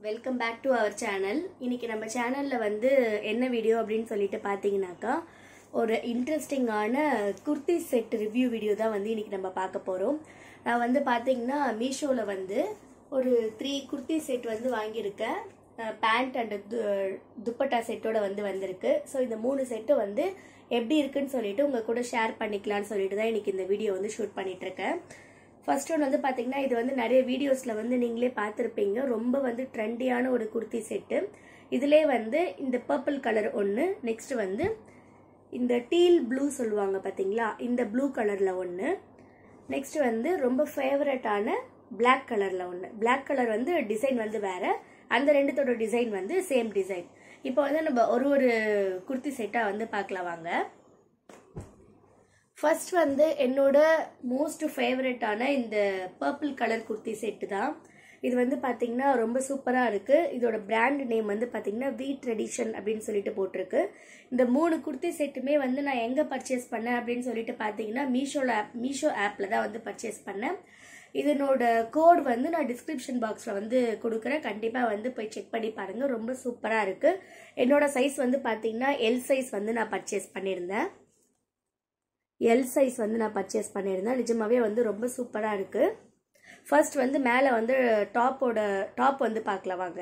welcome back to our channel இன்னைக்கு நம்ம சேனலில் வந்து என்ன வீடியோ அப்படின்னு சொல்லிட்டு பார்த்தீங்கன்னாக்கா ஒரு இன்ட்ரெஸ்டிங்கான குர்த்தி செட் ரிவ்யூ வீடியோ தான் வந்து இன்னைக்கு நம்ம பார்க்க போகிறோம் நான் வந்து பார்த்தீங்கன்னா மீஷோவில் வந்து ஒரு த்ரீ குர்த்தி செட் வந்து வாங்கியிருக்கேன் பேண்ட் அண்ட் துப்பட்டா செட்டோட வந்து வந்திருக்கு ஸோ இந்த மூணு செட்டு வந்து எப்படி இருக்குன்னு சொல்லிட்டு உங்கள் கூட ஷேர் பண்ணிக்கலாம்னு சொல்லிட்டு தான் இன்னைக்கு இந்த வீடியோ வந்து ஷூட் பண்ணிட்டு இருக்கேன் ஃபர்ஸ்ட் ஒன் வந்து பார்த்தீங்கன்னா இது வந்து நிறைய வீடியோஸில் வந்து நீங்களே பார்த்துருப்பீங்க ரொம்ப வந்து ட்ரெண்டியான ஒரு குர்த்தி செட்டு இதிலே வந்து இந்த பர்பிள் கலர் ஒன்று நெக்ஸ்ட் வந்து இந்த டீல் ப்ளூ சொல்லுவாங்க பார்த்தீங்களா இந்த ப்ளூ கலரில் ஒன்று நெக்ஸ்ட் வந்து ரொம்ப ஃபேவரட்டான Black கலரில் ஒன்று Black கலர் வந்து டிசைன் வந்து வேற அந்த ரெண்டுத்தோட டிசைன் வந்து சேம் டிசைன் இப்போ வந்து நம்ம ஒரு ஒரு குர்த்தி செட்டாக வந்து பார்க்கலாம் வாங்க ஃபர்ஸ்ட் வந்து என்னோட மோஸ்ட் ஃபேவரட்டான இந்த பர்பிள் கலர் குர்த்தி செட்டு தான் இது வந்து பார்த்தீங்கன்னா ரொம்ப சூப்பராக இருக்குது இதோட பிராண்ட் நேம் வந்து பார்த்தீங்கன்னா வி ட்ரெடிஷன் அப்படின்னு சொல்லிட்டு போட்டிருக்கு இந்த மூணு குர்த்தி செட்டுமே வந்து நான் எங்கே பர்ச்சேஸ் பண்ணேன் அப்படின்னு சொல்லிட்டு பார்த்தீங்கன்னா மீஷோல ஆப் மீஷோ ஆப்பில் தான் வந்து பர்ச்சேஸ் பண்ணேன் இதனோட கோட் வந்து நான் டிஸ்கிரிப்ஷன் பாக்ஸில் வந்து கொடுக்குறேன் கண்டிப்பாக வந்து போய் செக் பண்ணி பாருங்கள் ரொம்ப சூப்பராக இருக்குது என்னோட சைஸ் வந்து பார்த்தீங்கன்னா எல் சைஸ் வந்து நான் பர்ச்சேஸ் பண்ணியிருந்தேன் எல் சைஸ் வந்து நான் பர்ச்சேஸ் பண்ணியிருந்தேன் நிஜமாவே வந்து ரொம்ப சூப்பராக இருக்குது ஃபர்ஸ்ட் வந்து மேலே வந்து டாப்போட டாப் வந்து பார்க்கலாம் வாங்க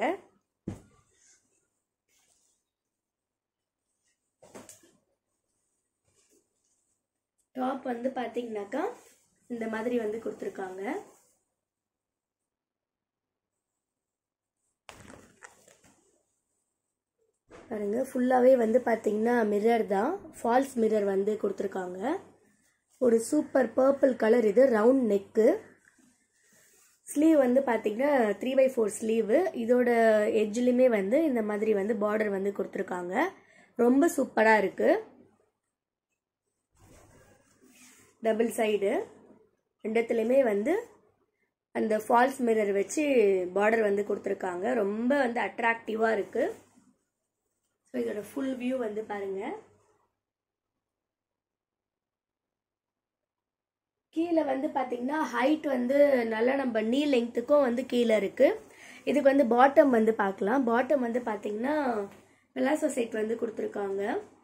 டாப் வந்து பார்த்தீங்கன்னாக்கா இந்த மாதிரி வந்து கொடுத்துருக்காங்க பாருங்க ஃபுல்லாகவே வந்து பார்த்தீங்கன்னா மிரர் தான் ஃபால்ஸ் மிரர் வந்து கொடுத்துருக்காங்க ஒரு சூப்பர் பர்பிள் கலர் இது ரவுண்ட் நெக்கு ஸ்லீவ் வந்து பார்த்தீங்கன்னா த்ரீ பை ஃபோர் ஸ்லீவு இதோட எட்ஜ்லையுமே வந்து இந்த மாதிரி வந்து பார்டர் வந்து கொடுத்துருக்காங்க ரொம்ப சூப்பராக இருக்குது டபுள் சைடு ரெண்டுத்துலேயுமே வந்து அந்த ஃபால்ஸ் மிரர் வச்சு பார்டர் வந்து கொடுத்துருக்காங்க ரொம்ப வந்து அட்ராக்டிவாக இருக்குது ஸோ இதோட ஃபுல் வியூ வந்து பாருங்க கீழே வந்து பார்த்தீங்கன்னா ஹைட் வந்து நல்லா நம்ம நீ லெங்க்த்துக்கும் வந்து கீழே இருக்கு இதுக்கு வந்து பாட்டம் வந்து பார்க்கலாம் பாட்டம் வந்து பார்த்தீங்கன்னா பிளாசோ செட் வந்து கொடுத்துருக்காங்க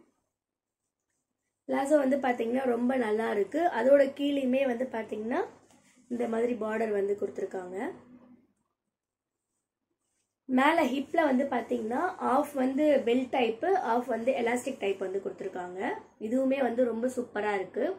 பிளாசோ வந்து பார்த்தீங்கன்னா ரொம்ப நல்லா இருக்கு அதோட கீழேயுமே வந்து பார்த்தீங்கன்னா இந்த மாதிரி பார்டர் வந்து கொடுத்துருக்காங்க மேலே ஹிப்பில் வந்து பார்த்தீங்கன்னா ஆஃப் வந்து பெல் டைப்பு ஆஃப் வந்து எலாஸ்டிக் டைப் வந்து கொடுத்துருக்காங்க இதுவுமே வந்து ரொம்ப சூப்பராக இருக்குது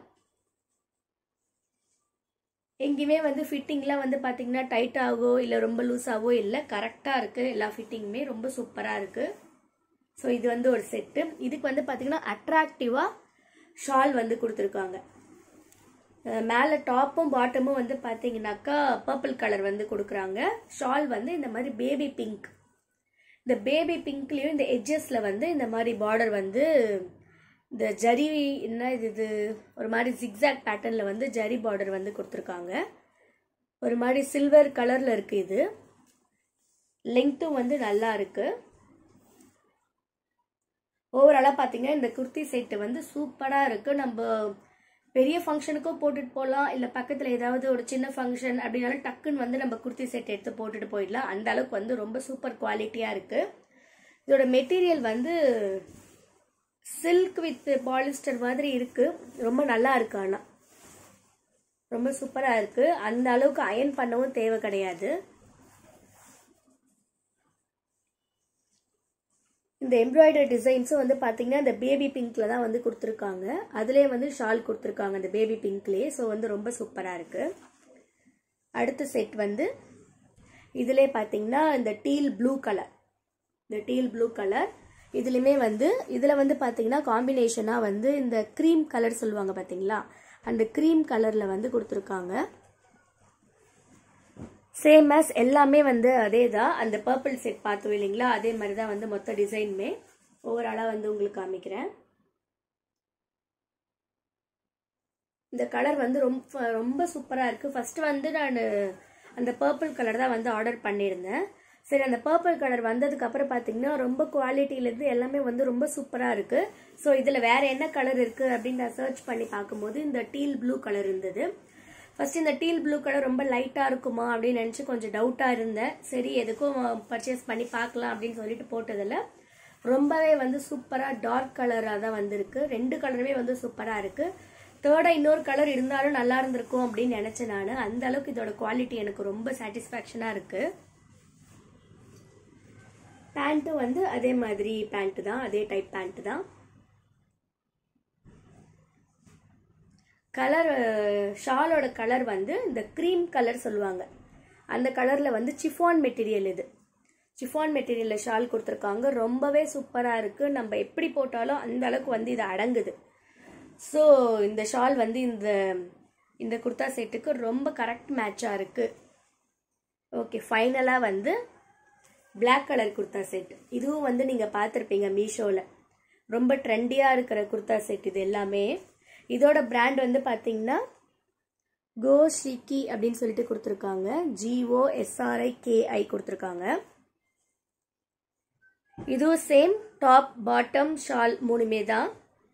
எங்கேயுமே வந்து ஃபிட்டிங்லாம் வந்து பார்த்தீங்கன்னா டைட்டாகவோ இல்லை ரொம்ப லூஸாகவோ இல்லை கரெக்டாக இருக்குது எல்லா ஃபிட்டிங்குமே ரொம்ப சூப்பராக இருக்குது ஸோ இது வந்து ஒரு செட்டு இதுக்கு வந்து பார்த்தீங்கன்னா அட்ராக்டிவாக ஷால் வந்து கொடுத்துருக்காங்க மேலே டாப்பும் பாட்டமும் வந்து பார்த்தீங்கன்னாக்கா பர்பிள் கலர் வந்து கொடுக்குறாங்க ஷால் வந்து இந்த மாதிரி பேபி பிங்க் இந்த பேபி பிங்க்லேயும் இந்த எட்ஜஸில் வந்து இந்த மாதிரி பார்டர் வந்து இந்த ஜரி என்ன இது இது ஒரு மாதிரி ஜிக்ஸாக் பேட்டர்னில் வந்து ஜரி பார்டர் வந்து கொடுத்துருக்காங்க ஒரு மாதிரி சில்வர் கலரில் இருக்குது இது லெங்க்த்தும் வந்து நல்லா இருக்குது ஓவராலாக பார்த்தீங்கன்னா இந்த குர்த்தி செட்டு வந்து சூப்பராக இருக்குது நம்ம பெரிய ஃபங்க்ஷனுக்கும் போட்டுட்டு போகலாம் இல்லை பக்கத்தில் ஏதாவது ஒரு சின்ன ஃபங்க்ஷன் அப்படின்னாலும் டக்குன்னு வந்து நம்ம குர்த்தி செட் எடுத்து போட்டுட்டு போயிடலாம் அந்த அளவுக்கு வந்து ரொம்ப சூப்பர் குவாலிட்டியாக இருக்குது இதோட மெட்டீரியல் வந்து சில்க் வித் பாலிஸ்டர் மாதிரி இருக்குது ரொம்ப நல்லா இருக்கு ஆனால் ரொம்ப சூப்பராக இருக்குது அந்த அளவுக்கு அயன் பண்ணவும் தேவை கிடையாது இந்த எம்ப்ராய்டரி டிசைன்ஸும் வந்து பார்த்தீங்கன்னா இந்த பேபி பிங்க்ல தான் வந்து கொடுத்துருக்காங்க அதுலேயே வந்து ஷால் கொடுத்துருக்காங்க இந்த பேபி பிங்க்லேயே ஸோ வந்து ரொம்ப சூப்பராக இருக்குது அடுத்த செட் வந்து இதிலே பார்த்தீங்கன்னா இந்த டீல் ப்ளூ கலர் இந்த டீல் ப்ளூ கலர் இதுலையுமே வந்து இதில் வந்து பார்த்தீங்கன்னா காம்பினேஷனாக வந்து இந்த க்ரீம் கலர் சொல்லுவாங்க பார்த்தீங்களா அந்த க்ரீம் கலரில் வந்து கொடுத்துருக்காங்க சேம் ஆஸ் எல்லாமே வந்து அதே தான் அந்த பர்பிள் செட் பார்த்தோம் இல்லைங்களா அதே மாதிரி தான் வந்து மொத்த டிசைனுமே ஓவராலாக வந்து உங்களுக்கு காமிக்கிறேன் இந்த கலர் வந்து ரொம்ப ரொம்ப சூப்பராக இருக்குது ஃபஸ்ட்டு வந்து நான் அந்த பர்பிள் கலர் தான் வந்து ஆர்டர் பண்ணியிருந்தேன் சரி அந்த பர்பிள் கலர் வந்ததுக்கு அப்புறம் பார்த்தீங்கன்னா ரொம்ப குவாலிட்டியிலேருந்து எல்லாமே வந்து ரொம்ப சூப்பராக இருக்குது ஸோ இதில் வேற என்ன கலர் இருக்குது அப்படின்னு நான் சர்ச் பண்ணி பார்க்கும்போது இந்த டீல் ப்ளூ கலர் இருந்தது ஃபர்ஸ்ட் இந்த டீல் ப்ளூ கலர் ரொம்ப லைட்டாக இருக்குமா அப்படின்னு நினச்சி கொஞ்சம் டவுட்டாக இருந்தேன் சரி எதுக்கும் பர்ச்சேஸ் பண்ணி பார்க்கலாம் அப்படின்னு சொல்லிட்டு போட்டதில் ரொம்பவே வந்து சூப்பராக டார்க் கலராக தான் வந்திருக்கு ரெண்டு கலருமே வந்து சூப்பராக இருக்குது தேர்டாக இன்னொரு கலர் இருந்தாலும் நல்லா இருந்திருக்கும் அப்படின்னு நினச்சேன் நான் அந்த அளவுக்கு இதோட குவாலிட்டி எனக்கு ரொம்ப சாட்டிஸ்ஃபேக்ஷனாக இருக்குது பேண்ட்டும் வந்து அதே மாதிரி பேண்ட் தான் அதே டைப் பேண்ட் தான் கலர் ஷாலோட கலர் வந்து இந்த க்ரீம் கலர் சொல்லுவாங்க அந்த கலரில் வந்து சிஃபான் மெட்டீரியல் இது சிஃபான் மெட்டீரியலில் ஷால் கொடுத்துருக்காங்க ரொம்பவே சூப்பராக இருக்குது நம்ம எப்படி போட்டாலும் அந்த அளவுக்கு வந்து இது அடங்குது ஸோ இந்த ஷால் வந்து இந்த இந்த குர்தா செட்டுக்கு ரொம்ப கரெக்ட் மேட்சாக இருக்குது ஓகே ஃபைனலாக வந்து பிளாக் கலர் குர்தா செட் இதுவும் வந்து நீங்கள் பார்த்துருப்பீங்க மீஷோவில் ரொம்ப ட்ரெண்டியாக இருக்கிற குர்தா செட் இது எல்லாமே இதோட பிராண்ட் வந்து பார்த்தீங்கன்னா கோ ஷிக்கி அப்படின்னு சொல்லிட்டு கொடுத்துருக்காங்க ஜிஓ எஸ்ஆர்ஐ கேஐ கொடுத்துருக்காங்க இதுவும் சேம் டாப் பாட்டம் ஷால் மூணுமே தான்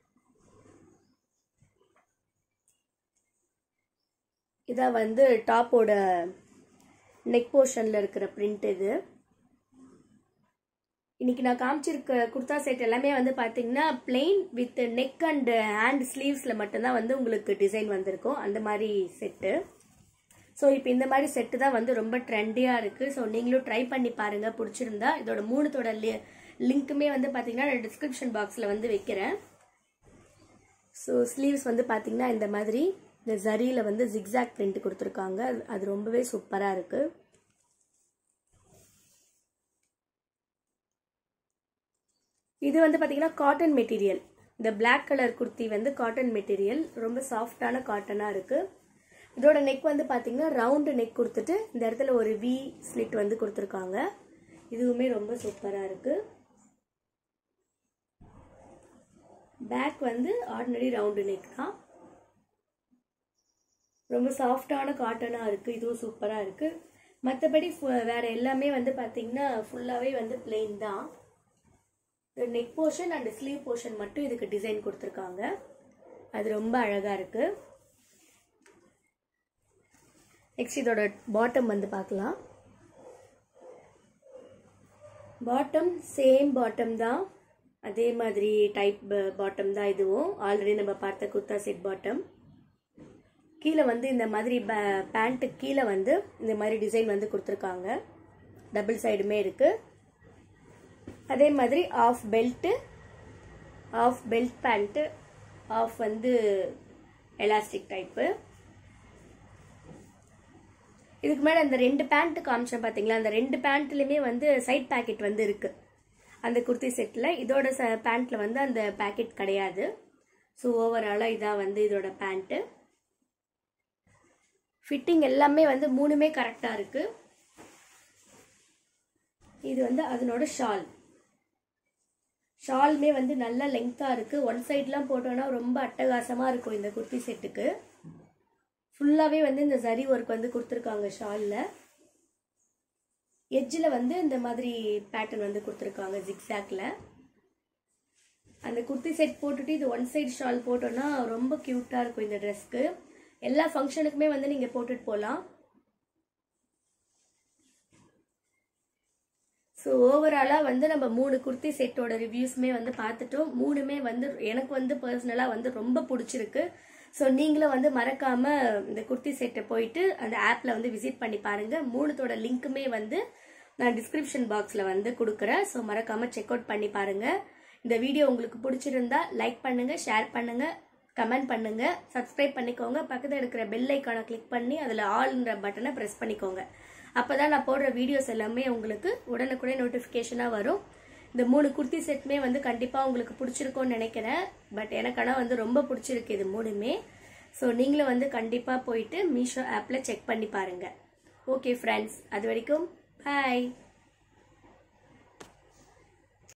இதான் வந்து டாப்போட நெக் போர்ஷனில் இருக்கிற பிரிண்ட் இது இன்னைக்கு நான் காமிச்சிருக்க குர்தா செட் எல்லாமே வந்து பார்த்தீங்கன்னா plain with neck and hand ஸ்லீவ்ஸில் மட்டும்தான் வந்து உங்களுக்கு டிசைன் வந்திருக்கும் அந்த மாதிரி செட்டு ஸோ இப்போ இந்த மாதிரி செட்டு தான் வந்து ரொம்ப ட்ரெண்டியாக இருக்குது ஸோ நீங்களும் ட்ரை பண்ணி பாருங்கள் பிடிச்சிருந்தா இதோட மூணுத்தோட லி லிங்க்குமே வந்து பார்த்தீங்கன்னா நான் டிஸ்கிரிப்ஷன் பாக்ஸில் வந்து வைக்கிறேன் ஸோ ஸ்லீவ்ஸ் வந்து பார்த்தீங்கன்னா இந்த மாதிரி இந்த ஜரியில் வந்து ஜிக்ஸாக் பிரிண்ட் கொடுத்துருக்காங்க அது ரொம்பவே சூப்பராக இருக்குது இது வந்து பார்த்தீங்கன்னா காட்டன் மெட்டீரியல் இந்த பிளாக் கலர் குர்த்தி வந்து காட்டன் மெட்டீரியல் ரொம்ப சாஃப்டான காட்டனாக இருக்குது இதோட நெக் வந்து பார்த்தீங்கன்னா ரவுண்டு நெக் கொடுத்துட்டு இந்த இடத்துல ஒரு வி ஸ்லிட் வந்து கொடுத்துருக்காங்க இதுவுமே ரொம்ப சூப்பராக இருக்குது பேக் வந்து ஆர்டினரி ரவுண்டு நெக் தான் ரொம்ப சாஃப்டான காட்டனாக இருக்குது இதுவும் சூப்பராக இருக்குது மற்றபடி வேறு எல்லாமே வந்து பார்த்தீங்கன்னா ஃபுல்லாகவே வந்து பிளெயின் தான் இந்த neck portion and sleeve portion மட்டும் இதுக்கு டிசைன் கொடுத்துருக்காங்க அது ரொம்ப அழகாக இருக்குது நெக்ஸ்ட் இதோட பாட்டம் வந்து பார்க்கலாம் பாட்டம் சேம் பாட்டம் தான் அதே மாதிரி டைப் பாட்டம் தான் இதுவும் ஆல்ரெடி நம்ம பார்த்த குர்த்தா செட் பாட்டம் கீழே வந்து இந்த மாதிரி பேண்ட்டு கீழே வந்து இந்த மாதிரி டிசைன் வந்து கொடுத்துருக்காங்க டபுள் சைடுமே இருக்குது அதே மாதிரி half belt half belt pant half வந்து எலாஸ்டிக் டைப்பு இதுக்கு மேலே அந்த ரெண்டு பேண்ட் காமிச்சேன் பார்த்தீங்களா அந்த ரெண்டு பேண்ட்லையுமே வந்து சைட் பேக்கெட் வந்து இருக்குது அந்த குர்த்தி செட்டில் இதோட ச பேண்ட்டில் வந்து அந்த பேக்கெட் கிடையாது ஸோ ஓவராலாக இதான் வந்து இதோட பேண்ட்டு ஃபிட்டிங் எல்லாமே வந்து மூணுமே கரெக்டாக இருக்குது இது வந்து அதனோட ஷால் ஷாலுமே வந்து நல்ல லெங்க்த்தாக இருக்குது ஒன் சைட்லாம் போட்டோன்னா ரொம்ப அட்டகாசமாக இருக்கும் இந்த குர்த்தி செட்டுக்கு ஃபுல்லாகவே வந்து இந்த ஜரி ஒர்க் வந்து கொடுத்துருக்காங்க ஷாலில் எட்ஜில் வந்து இந்த மாதிரி பேட்டர்ன் வந்து கொடுத்துருக்காங்க ஜிக்ஸாக்ல அந்த குர்த்தி செட் போட்டுட்டு இது ஒன் சைடு ஷால் போட்டோன்னா ரொம்ப க்யூட்டாக இருக்கும் இந்த ட்ரெஸ்க்கு எல்லா ஃபங்க்ஷனுக்குமே வந்து நீங்கள் போட்டுட்டு போகலாம் ஸோ ஓவராலாக வந்து நம்ம மூணு குர்த்தி செட்டோட ரிவ்யூஸ்மே வந்து பார்த்துட்டோம் மூணுமே வந்து எனக்கு வந்து பர்சனலாக வந்து ரொம்ப பிடிச்சிருக்கு ஸோ நீங்களும் வந்து மறக்காமல் இந்த குர்த்தி செட்டை போயிட்டு அந்த ஆப்பில் வந்து விசிட் பண்ணி பாருங்கள் மூணுத்தோட லிங்க்குமே வந்து நான் டிஸ்கிரிப்ஷன் பாக்ஸில் வந்து கொடுக்குறேன் ஸோ மறக்காமல் செக் அவுட் பண்ணி பாருங்கள் இந்த வீடியோ உங்களுக்கு பிடிச்சிருந்தா லைக் பண்ணுங்கள் ஷேர் பண்ணுங்கள் கமெண்ட் பண்ணுங்கள் சப்ஸ்கிரைப் பண்ணிக்கோங்க பக்கத்தில் இருக்கிற பெல் ஐக்கானை கிளிக் பண்ணி அதில் ஆல்ன்ற பட்டனை ப்ரெஸ் பண்ணிக்கோங்க அப்போ தான் நான் போடுற வீடியோஸ் எல்லாமே உங்களுக்கு உடனுக்குடனே நோட்டிஃபிகேஷனாக வரும் இந்த மூணு குர்த்தி செட்டுமே வந்து கண்டிப்பாக உங்களுக்கு பிடிச்சிருக்கும்னு நினைக்கிறேன் பட் எனக்கு ஆனால் வந்து ரொம்ப பிடிச்சிருக்கு இது மூணுமே ஸோ நீங்களும் வந்து கண்டிப்பாக போயிட்டு மீஷோ ஆப்பில் செக் பண்ணி பாருங்கள் ஓகே ஃப்ரெண்ட்ஸ் அது வரைக்கும் பாய்